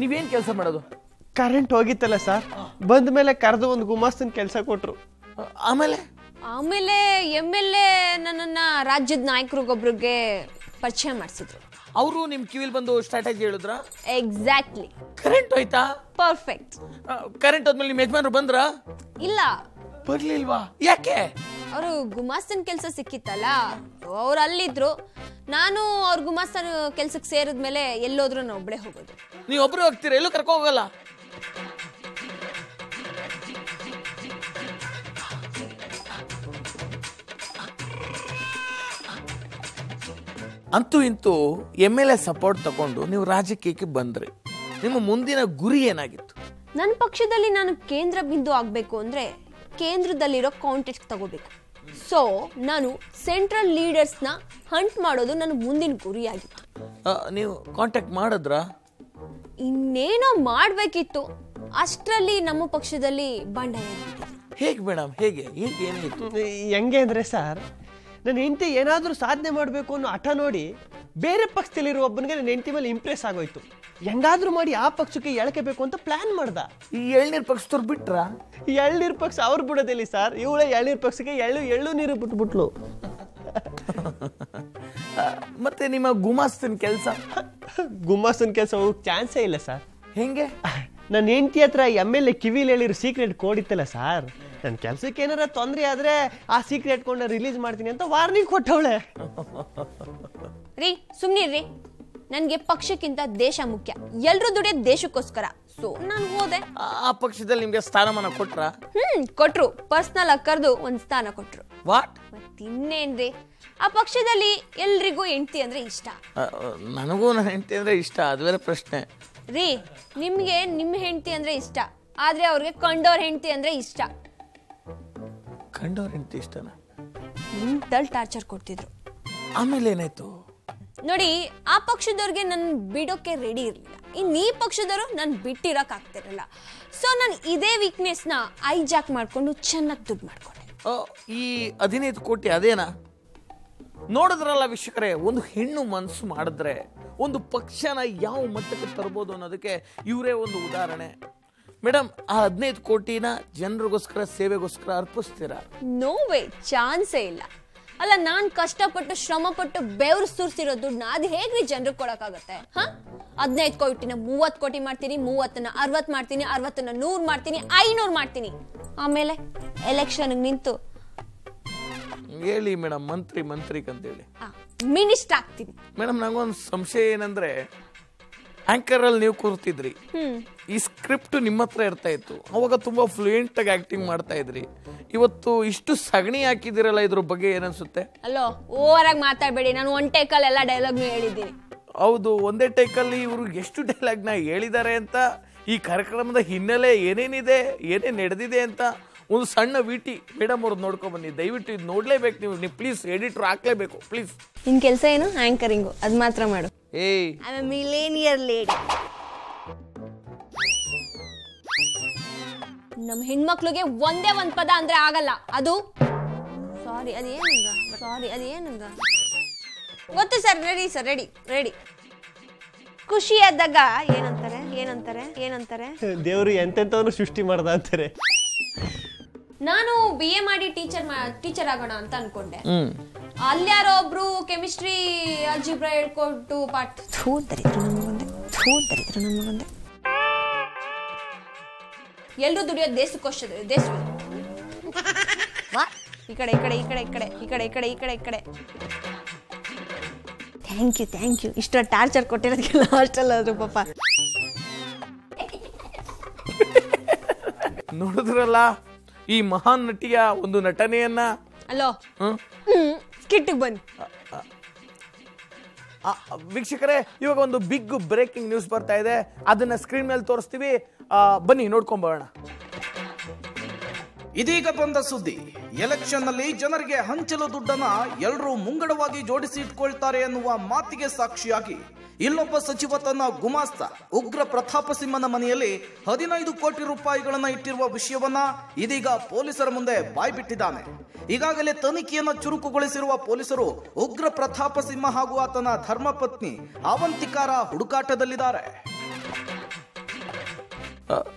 ನೀವೇನ್ ಕೆಲಸ ಮಾಡೋದು ಕರೆಂಟ್ ಹೋಗಿತ್ತಲ್ಲ ಸರ್ ಬಂದ ಮೇಲೆ ಕರೆದು ಒಂದು ಗುಮಾಸ್ತನ ಕೆಲಸ ಕೊಟ್ರು ಆ, ಆಮೇಲೆ ಆಮೇಲೆ ಎಮ್ ಎಲ್ ಎ ನನ್ನನ್ನ ರಾಜ್ಯದ ನಾಯಕರಿಗೊಬ್ರಿಗೆ ಪರಿಚಯ ಮಾಡಿಸಿದ್ರು ಅವರು ನಿಮ್ ಕಿವಿಲ್ ಬಂದು ಸ್ಟ್ರಾಟಜಿ ಹೇಳಿದ್ರ ಎಕ್ಸಾಕ್ಟ್ಲಿ ಕರೆಂಟ್ ಹೋಯ್ತಾ ಪರ್ಫೆಕ್ಟ್ ಕರೆಂಟ್ ಹೋದ್ಮೇಲೆ ನಿಮ್ ಯಜಮಾನ್ರು ಬಂದ್ರ ಇಲ್ಲ ಬರ್ಲಿಲ್ವಾ ಯಾಕೆ ಅವರು ಗುಮಾಸ್ತನ್ ಕೆಲಸ ಸಿಕ್ಕಿತ್ತಲ್ಲ ಅವ್ರು ಅಲ್ಲಿದ್ರು ನಾನು ಅವ್ರ ಗುಮಾಸ್ತನ್ ಕೆಲ್ಸಕ್ಕೆ ಸೇರಿದ್ಮೇಲೆ ಎಲ್ಲೋದ್ರೂ ನಾನು ಒಬ್ಳೆ ಹೋಗೋದು ನೀವ್ ಒಬ್ರು ಹೋಗ್ತೀರಾ ಎಲ್ಲೂ ಕರ್ಕೊ ಹೋಗಲ್ಲ ಅಂತೂ ಇಂತೂ ಎಮ್ ಎಲ್ ಎ ಸಪೋರ್ಟ್ ತಗೊಂಡು ನೀವು ರಾಜಕೀಯಕ್ಕೆ ಬಂದ್ರಿ ನಿಮ್ಮ ಮುಂದಿನ ಗುರಿ ಏನಾಗಿತ್ತು ನನ್ನ ಪಕ್ಷದಲ್ಲಿ ನಾನು ಕೇಂದ್ರ ಬಿಂದು ಆಗಬೇಕು ಅಂದ್ರೆ ಕೇಂದ್ರದಲ್ಲಿರೋ ಕಾಂಟೆಕ್ಟ್ ತಗೋಬೇಕು ಸೊ ನಾನು ಸೆಂಟ್ರಲ್ ಲೀಡರ್ಸ್ನ ಹಂಟ್ ಮಾಡೋದು ನನ್ನ ಮುಂದಿನ ಗುರಿಯಾಗಿತ್ತು ಆ, ನೀವು ಕಾಂಟ್ಯಾಕ್ಟ್ ಮಾಡಿದ್ರಾ ಇನ್ನೇನೋ ಮಾಡಬೇಕಿತ್ತು ಅಷ್ಟರಲ್ಲಿ ನಮ್ಮ ಪಕ್ಷದಲ್ಲಿ ಬಂಡಾಯ ಎದ್ಬಿಟ್ಟಿದೆ. ಹೇಗೆ ಮೇಡಮ್ ಹೇಗೆ ಹೇಗೆ ಏನಾಯ್ತು ಹೆಂಗೆ ಅಂದ್ರೆ ಸರ್ ನನ್ನ ಹೆಂಡತಿ ಏನಾದರೂ ಸಾಧನೆ ಮಾಡಬೇಕು ಅನ್ನೋ ಹಠ ನೋಡಿ ಬೇರೆ ಪಕ್ಷದಲ್ಲಿರೋ ಒಬ್ಬನಿಗೆ ನನ್ನ ಹೆಂಡತಿ ಮೇಲೆ ಇಂಪ್ರೆಸ್ ಆಗೋಯ್ತು ಹೆಂಗಾದ್ರೂ ಮಾಡಿ ಆ ಪಕ್ಷಕ್ಕೆ ಎಳ್ಕೋಬೇಕು ಅಂತ ಪ್ಲಾನ್ ಮಾಡ್ದ ಈ ಎಳ್ನೀರ್ ಪಕ್ಷದವ್ರು ಬಿಟ್ರಾ ಈ ಎಳ್ನೀರು ಪಕ್ಷ ಅವ್ರು ಬಿಡೋದಿಲ್ಲ ಸರ್ ಇವಳೆ ಎಳ್ನೀರು ಪಕ್ಷಕ್ಕೆ ಎಳ್ಳು ಎಳ್ಳು ನೀರು ಬಿಟ್ಬಿಟ್ಲು ಆ, ಮತ್ತೆ ನಿಮ್ಮ ಗುಮಾಸ್ತನ ಕೆಲಸ ಗುಮ್ಮಾಸನ್ ಕೆಲಸ ಹೋಗಕ್ಕೆ ಚಾನ್ಸೇ ಇಲ್ಲ ಸರ್ ಹೆಂಗೆ ನನ್ನ ಹೆಂಡತಿ ಹತ್ರ ಎಮ್ ಎಲ್ ಎ ಕಿವಿಲಿ ಹೇಳಿರೋ ಸೀಕ್ರೆಟ್ ಕೋಡ್ ಇತ್ತಲ್ಲ ಸರ್ ನನ್ನ ಕೆಲ್ಸಕ್ಕೆ ಏನಾರ ತೊಂದರೆ ಆದ್ರೆ ಆ ಸೀಕ್ರೆಟ್ ಕೋಡ್ನ ರಿಲೀಸ್ ಮಾಡ್ತೀನಿ ಅಂತ ವಾರ್ನಿಂಗ್ ಕೊಟ್ಟವಳೆ ರೀ ಸುಮ್ನಿರ್ರಿ ನನಗೆ ಪಕ್ಷಕ್ಕಿಂತ ದೇಶ ಮುಖ್ಯ ಎಲ್ರೂ ದುಡಿಯೋದು ದೇಶಕ್ಕೋಸ್ಕರ ಸೊ ನಾನು ಹೋದೆ ಆ ಆ ಪಕ್ಷದಲ್ಲಿ ನಿಮ್ಗೆ ಸ್ಥಾನಮಾನ ಕೊಟ್ರಾ ಹ್ಮ್ ಕೊಟ್ರು ಪರ್ಸ್ನಲ್ ಆಗಿ ಕರೆದು ಒಂದ್ ಸ್ಥಾನ ಕೊಟ್ರು ವಾಟ್ ಮತ್ತಿನ್ನೇನ್ರಿ ಆ ಪಕ್ಷದಲ್ಲಿ ಎಲ್ರಿಗೂ ಹೆಂಡ್ತಿ ಅಂದ್ರೆ ಇಷ್ಟ ನನಗೂ ನನ್ನ ಹೆಂಡತಿ ಅಂದ್ರೆ ಇಷ್ಟ ಅದು ಬೇರೆ ಪ್ರಶ್ನೆ ರೀ ನಿಮ್ಗೆ ನಿಮ್ಮ ಹೆಂಡ್ತಿ ಅಂದ್ರೆ ಇಷ್ಟ ಆದ್ರೆ ಅವ್ರಿಗೆ ಕಂಡೋರ್ ಹೆಂಡ್ತಿ ಅಂದ್ರೆ ಇಷ್ಟ ಕಂಡವ್ರ ಹೆಂಡತಿ ಇಷ್ಟನ ನಿಂತಲ್ ಟಾರ್ಚರ್ ಕೊಡ್ತಿದ್ರು ಆಮೇಲೆ ಏನಾಯ್ತು ನೋಡಿ ಆ ಪಕ್ಷದವ್ರಿಗೆ ನನ್ ಬಿಡೋಕೆ ರೆಡಿ ಇರ್ಲಿಲ್ಲ ಇನ್ ಈ ಪಕ್ಷದವರು ನನ್ ಬಿಟ್ಟಿರಕ್ ಆಗ್ತಿರಲ್ಲ ಸೊ ನಾನು ಇದೇ ವೀಕ್ನೆಸ್ನ ಐಜಾಕ್ ಮಾಡ್ಕೊಂಡು ಚೆನ್ನಾಗಿ ದುಡ್ಡು ಮಾಡ್ಕೊಂಡೆ ಆ, ಈ ಹದಿನೈದು ಕೋಟಿ ಅದೇನಾ ನೋಡಿದ್ರಲ್ಲ ವೀಕ್ಷಕರೇ ಒಂದು ಹೆಣ್ಣು ಮನಸ್ಸು ಮಾಡಿದ್ರೆ ಒಂದು ಪಕ್ಷನ ಯಾವ ಮಟ್ಟಕ್ಕೆ ತರ್ಬೋದು ಅನ್ನೋದಕ್ಕೆ ಇವರೇ ಒಂದು ಉದಾಹರಣೆ ಮೇಡಮ್ ಆ ಹದಿನೈದು ಕೋಟಿನ ಜನರಿಗೋಸ್ಕರ ಸೇವೆಗೋಸ್ಕರ ಅರ್ಪಿಸ್ತೀರಾ ನೋ ವೇ ಚಾನ್ಸೇ ಇಲ್ಲ ಅಲ್ಲ ನಾನ್ ಕಷ್ಟಪಟ್ಟು ಶ್ರಮಪಟ್ಟು ಬೆವರು ಸುರಿಸಿರೋ ದುಡ್ಡನ್ನ ಅದು ಹೇಗ್ರಿ ಜನರಿಗೆ ಕೊಡಕ್ಕಾಗತ್ತೆ ಹ ಹದಿನೈದು ಕೋಟಿನ ಮೂವತ್ತು ಕೋಟಿ ಮಾಡ್ತೀನಿ ಮೂವತ್ತನ್ನ ಅರವತ್ತು ಮಾಡ್ತೀನಿ ಅರವತ್ತನ್ನ ನೂರು ಮಾಡ್ತೀನಿ ಐನೂರು ಮಾಡ್ತೀನಿ ಆಮೇಲೆ ಎಲೆಕ್ಷನ್ ನಿಂತು ಹೇಳಿ ಮೇಡಮ್ ಮಂತ್ರಿ ಮಂತ್ರಿ ಅಂತೇಳಿ ಮಿನಿಸ್ಟರ್ ಆಗ್ತೀನಿ ಮೇಡಮ್ ನಂಗೊಂದು ಸಂಶಯ ಏನಂದ್ರೆ ಆಂಕರ್ ಅಲ್ಲಿ ನೀವು ಕೂರ್ತಿದ್ರಿ ಹ್ಮ್ ಈ ಸ್ಕ್ರಿಪ್ಟ್ ನಿಮ್ಮ ಹತ್ರ ಇರ್ತಾ ಇತ್ತು ಅವಾಗ ತುಂಬಾ ಫ್ಲೂಯೆಂಟ್ ಆಗಿ ಆಕ್ಟಿಂಗ್ ಮಾಡ್ತಾ ಇದ್ರಿ ಇವತ್ತು ಇಷ್ಟು ಸಗಣಿ ಹಾಕಿದಿರಲ್ಲ ಇದ್ರ ಬಗ್ಗೆ ಏನನ್ಸುತ್ತೆ ಅಲ್ಲೋ ಓವರ್ ಆಗಿ ಮಾತಾಡಬೇಡಿ ನಾನು ಒನ್ ಟೇಕಲ್ಲಿ ಎಲ್ಲ ಡೈಲಾಗ್ನು ಹೇಳಿದ್ದೀನಿ ಹೌದು ಒಂದೇ ಟೈಕಲ್ಲಿ ಇವರು ಎಷ್ಟು ಡೈಲಾಗ್ನ ಹೇಳಿದ್ದಾರೆ ಅಂತ ಈ ಕಾರ್ಯಕ್ರಮದ ಹಿನ್ನೆಲೆ ಏನೇನಿದೆ ಏನೇನು ನಡೆದಿದೆ ಅಂತ ಒಂದು ಸಣ್ಣ ವಿಟಿ ಮೇಡಮ್ ಅವ್ರದ್ದು ನೋಡ್ಕೊಂಡ್ ಬನ್ನಿ ದಯವಿಟ್ಟು ಇದು ನೋಡ್ಲೇಬೇಕು ನೀವು ನೀವು ಪ್ಲೀಸ್ ಎಡಿಟ್ರ್ ಹಾಕ್ಲೇಬೇಕು ಪ್ಲೀಸ್ ನಿನ್ ಕೆಲಸ ಏನು ಆಂಕರಿಂಗು ಅದ್ ಮಾತ್ರ ಮಾಡು ಏಯ್ ಐ ಆಮ್ ಮಿಲೇನಿಯರ್ ಲೇಡಿ ನಮ್ಮ ಹೆಣ್ಮಕ್ಳಿಗೆ ಒಂದೇ ಒಂದ್ ಪದ ಅಂದ್ರೆ ಆಗಲ್ಲ ಅದು ಸಾರಿ ಅದೇನಂದ ಸಾರಿ ಅದೇನಂದ ಗೊತ್ತು sir ready sir ready ready ಖುಷಿ ಆದಾಗ ಏನಂತಾರೆ ಏನಂತಾರೆ ಏನಂತಾರೆ ದೇವರು ಎಂತೆಂಥವ್ರು ಸೃಷ್ಟಿ ಮಾಡ್ದ ಅಂತಾರೆ ನಾನು ಬಿ ಎ ಮಾಡಿ ಟೀಚರ್ ಟೀಚರ್ ಆಗೋಣ ಅಂತ ಅನ್ಕೊಂಡೆ ಹ್ಮ್ ಅಲ್ಯಾರೋ ಒಬ್ರು ಕೆಮಿಸ್ಟ್ರಿ ಅಲ್ಜಿಬ್ರಾ ಹೇಳ್ಕೊಟ್ಟು ಪಾಠ ಥೂ ದರಿದ್ರ ನಮಗೊಂದೆ ಥೂ ದರಿದ್ರ ನಮಗೊಂದೆ ಎಲ್ರು ದುಡಿಯೋದು ದೇಶಕ್ಕೋಸ್ಕರ ದೇಶ ಈ ಕಡೆ ಈ ಕಡೆ ಈ ಕಡೆ ಈ ಕಡೆ ಈ ಕಡೆ ಈ ಕಡೆ ಈ ಕಡೆ ಈ ಕಡೆ ಥ್ಯಾಂಕ್ ಯು ಥ್ಯಾಂಕ್ ಯು ಇಷ್ಟ ಟಾರ್ಚರ್ ಕೊಟ್ಟಿರೋದಕ್ಕೆ ಲಾಸ್ಟಲ್ಲ ಅದು ಪಾಪ ನೋಡಿದ್ರಲ್ಲ ಈ ಮಹಾನ್ ನಟಿಯ ಒಂದು ನಟನೆಯನ್ನ ಅಲೋ ಹ್ಮ್ ಹ್ಮ್ ಸ್ಕಿಟ್ಟಿಗೆ ಬನ್ನಿ ಆ, ವೀಕ್ಷಕರೇ ಇವಾಗ ಒಂದು ಬಿಗ್ ಬ್ರೇಕಿಂಗ್ ನ್ಯೂಸ್ ಬರ್ತಾ ಇದೆ ಅದನ್ನ ಸ್ಕ್ರೀನ್ ಮೇಲೆ ತೋರಿಸ್ತೀವಿ ಆ, ಬನ್ನಿ ನೋಡ್ಕೊಂಡ್ ಬರೋಣ ಇದೀಗ ಬಂದ ಸುದ್ದಿ ಎಲೆಕ್ಷನ್ ನಲ್ಲಿ ಜನರಿಗೆ ಹಂಚಲು ದುಡ್ಡನ್ನ ಎಲ್ಲರೂ ಮುಂಗಡವಾಗಿ ಜೋಡಿಸಿ ಇಟ್ಕೊಳ್ತಾರೆ ಎನ್ನುವ ಮಾತಿಗೆ ಸಾಕ್ಷಿಯಾಗಿ ಇಲ್ಲೊಬ್ಬ ಸಚಿವ ತನ್ನ ಗುಮಾಸ್ತ ಉಗ್ರ ಪ್ರತಾಪ ಸಿಂಹನ ಮನೆಯಲ್ಲಿ ಹದಿನೈದು ಕೋಟಿ ರೂಪಾಯಿಗಳನ್ನ ಇಟ್ಟಿರುವ ವಿಷಯವನ್ನ ಇದೀಗ ಪೊಲೀಸರ ಮುಂದೆ ಬಾಯ್ಬಿಟ್ಟಿದ್ದಾನೆ ಈಗಾಗಲೇ ತನಿಖೆಯನ್ನ ಚುರುಕುಗೊಳಿಸಿರುವ ಪೊಲೀಸರು ಉಗ್ರ ಪ್ರತಾಪ ಸಿಂಹ ಹಾಗೂ ಆತನ ಧರ್ಮಪತ್ನಿ ಅವಂತಿಕಾರ ಹುಡುಕಾಟದಲ್ಲಿದ್ದಾರೆ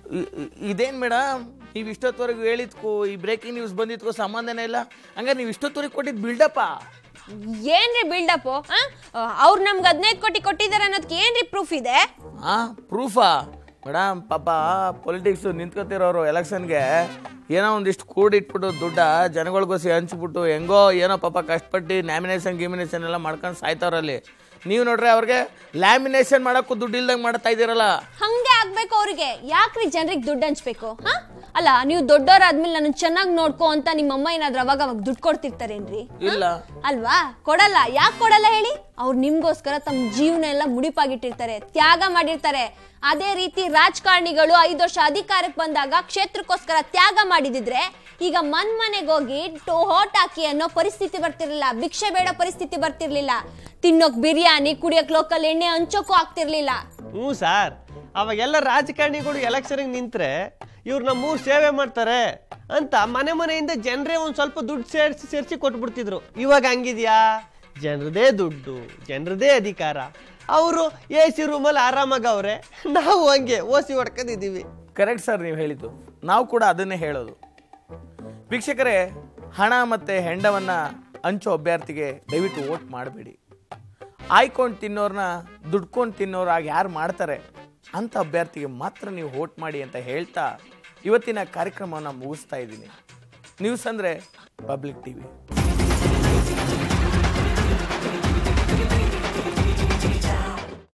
ಇ- ಇ- ಇದೇನ್ ಮೇಡಮ್ ನೀವು ಇಷ್ಟೊತ್ತವರೆಗೂ ಹೇಳಿದ್ಕೋ ಈ ಬ್ರೇಕಿಂಗ್ ನ್ಯೂಸ್ ಬಂದಿದ್ಕೋ ಸಂಬಂಧನೇ ಇಲ್ಲ ಹಂಗಾರೆ ನೀವು ಇಷ್ಟೊತ್ತವರೆಗೆ ಕೊಟ್ಟಿದ್ದು ಬಿಲ್ಡಪ್ಪ ಏನ್ರಿ ಬಿಲ್ಡಪ್ ಅವ್ರು ನಮ್ಗೆ ಹದಿನೈದು ಕೋಟಿ ಕೊಟ್ಟಿದ್ದಾರೆ ಅನ್ನೋದಕ್ಕೆ ಏನ್ರಿ ಪ್ರೂಫ್ ಇದೆ ಹಾ ಪ್ರೂಫಾ ಮೇಡಮ್ ಪಾಪ ಪೊಲಿಟಿಕ್ಸ್ ನಿಂತ್ಕೊತಿರೋರು ಎಲೆಕ್ಷನ್ಗೆ ಏನೋ ಒಂದಿಷ್ಟು ಕೂಡಿಟ್ಬಿಟ್ಟು ದುಡ್ಡ ಜನಗಳಿಗೋಸಿ ಹಂಚ್ಬಿಟ್ಟು ಹೆಂಗೋ ಏನೋ ಪಾಪ ಕಷ್ಟಪಟ್ಟು ನ್ಯಾಮಿನೇಷನ್ ಗಿಮಿನೇಷನ್ ಎಲ್ಲ ಮಾಡ್ಕೊಂಡು ಸಾಯ್ತಾವ್ರಲ್ಲಿ ನೀವು ನೋಡ್ರಿ ಅವ್ರಿಗೆ ಲ್ಯಾಮಿನೇಷನ್ ಮಾಡೋಕ್ಕೂ ದುಡ್ಡು ಇಲ್ದಂಗೆ ಮಾಡ್ತಾ ಇದ್ದೀರಲ್ಲ ಹಂಗೆ ಆಗ್ಬೇಕು ಅವ್ರಿಗೆ ಯಾಕ್ರಿ ಜನರಿಗೆ ದುಡ್ಡು ಹಂಚ್ಬೇಕು ಹಾ ಅಲ್ಲ ನೀವು ದೊಡ್ಡವರಾದ್ಮೇಲೆ ನನ್ನ ಚೆನ್ನಾಗಿ ನೋಡ್ಕೋ ಅಂತ ನಿಮ್ಮಮ್ಮ ಏನಾದ್ರು ಅವಾಗ ಅವಾಗ ದುಡ್ಡು ಕೊಡ್ತಿರ್ತಾರೇನ್ರಿ ಇಲ್ಲ ಅಲ್ವಾ ಕೊಡಲ್ಲ ಯಾಕೆ ಕೊಡಲ್ಲ ಹೇಳಿ ಅವ್ರು ನಿಮ್ಗೋಸ್ಕರ ತಮ್ಮ ಜೀವನ ಎಲ್ಲ ಮುಡಿಪಾಗಿಟ್ಟಿರ್ತಾರೆ ತ್ಯಾಗ ಮಾಡಿರ್ತಾರೆ ಅದೇ ರೀತಿ ರಾಜಕಾರಣಿಗಳು ಐದು ವರ್ಷ ಅಧಿಕಾರಕ್ಕೆ ಬಂದಾಗ ಕ್ಷೇತ್ರಕ್ಕೋಸ್ಕರ ತ್ಯಾಗ ಮಾಡಿದಿದ್ರೆ ಈಗ ಮನ್ ಮನೆಗೆ ಹೋಗಿ ಟೋ ಹೋಟ್ ಹಾಕಿ ಅನ್ನೋ ಪರಿಸ್ಥಿತಿ ಬರ್ತಿರ್ಲಿಲ್ಲ ಭಿಕ್ಷೆ ಬೇಡ ಪರಿಸ್ಥಿತಿ ಬರ್ತಿರ್ಲಿಲ್ಲ ತಿನ್ನೋಕ್ ಬಿರಿಯಾನಿ ಕುಡಿಯೋಕ್ ಲೋಕಲ್ ಎಣ್ಣೆ ಹಂಚೋಕ್ಕೂ ಆಗ್ತಿರ್ಲಿಲ್ಲ ಹ್ಞೂ ಸರ್ ಅವಾಗೆಲ್ಲ ರಾಜಕಾರಣಿಗಳು ಎಲೆಕ್ಷನ್ಗೆ ನಿಂತ್ರೆ ಇವ್ರು ನಮ್ಮೂರು ಸೇವೆ ಮಾಡ್ತಾರೆ ಅಂತ ಮನೆ ಮನೆಯಿಂದ ಜನರೇ ಒಂದು ಸ್ವಲ್ಪ ದುಡ್ಡು ಸೇರಿಸಿ ಸೇರಿಸಿ ಕೊಟ್ಬಿಡ್ತಿದ್ರು ಇವಾಗ ಹಂಗಿದ್ಯಾ ಜನರದೇ ದುಡ್ಡು ಜನರದೇ ಅಧಿಕಾರ ಅವರು ಎ ಸಿ ರೂಮಲ್ಲಿ ಆರಾಮಾಗವ್ರೆ ನಾವು ಹಂಗೆ ಓಸಿ ಹೊಡ್ಕೊಂಡಿದ್ದೀವಿ ಕರೆಕ್ಟ್ ಸರ್ ನೀವು ಹೇಳಿದ್ದು ನಾವು ಕೂಡ ಅದನ್ನೇ ಹೇಳೋದು ವೀಕ್ಷಕರೇ ಹಣ ಮತ್ತು ಹೆಂಡವನ್ನು ಹಂಚೋ ಅಭ್ಯರ್ಥಿಗೆ ದಯವಿಟ್ಟು ವೋಟ್ ಮಾಡಬೇಡಿ ಆಯ್ಕೊಂಡು ತಿನ್ನೋರ್ನ ದುಡ್ಕೊಂಡು ತಿನ್ನೋರಾಗಿ ಯಾರು ಮಾಡ್ತಾರೆ ಅಂಥ ಅಭ್ಯರ್ಥಿಗೆ ಮಾತ್ರ ನೀವು ವೋಟ್ ಮಾಡಿ ಅಂತ ಹೇಳ್ತಾ ಇವತ್ತಿನ ಕಾರ್ಯಕ್ರಮವನ್ನು ಮುಗಿಸ್ತಾ ಇದ್ದೀನಿ ನ್ಯೂಸ್ ಅಂದರೆ ಪಬ್ಲಿಕ್ ಟಿ ವಿ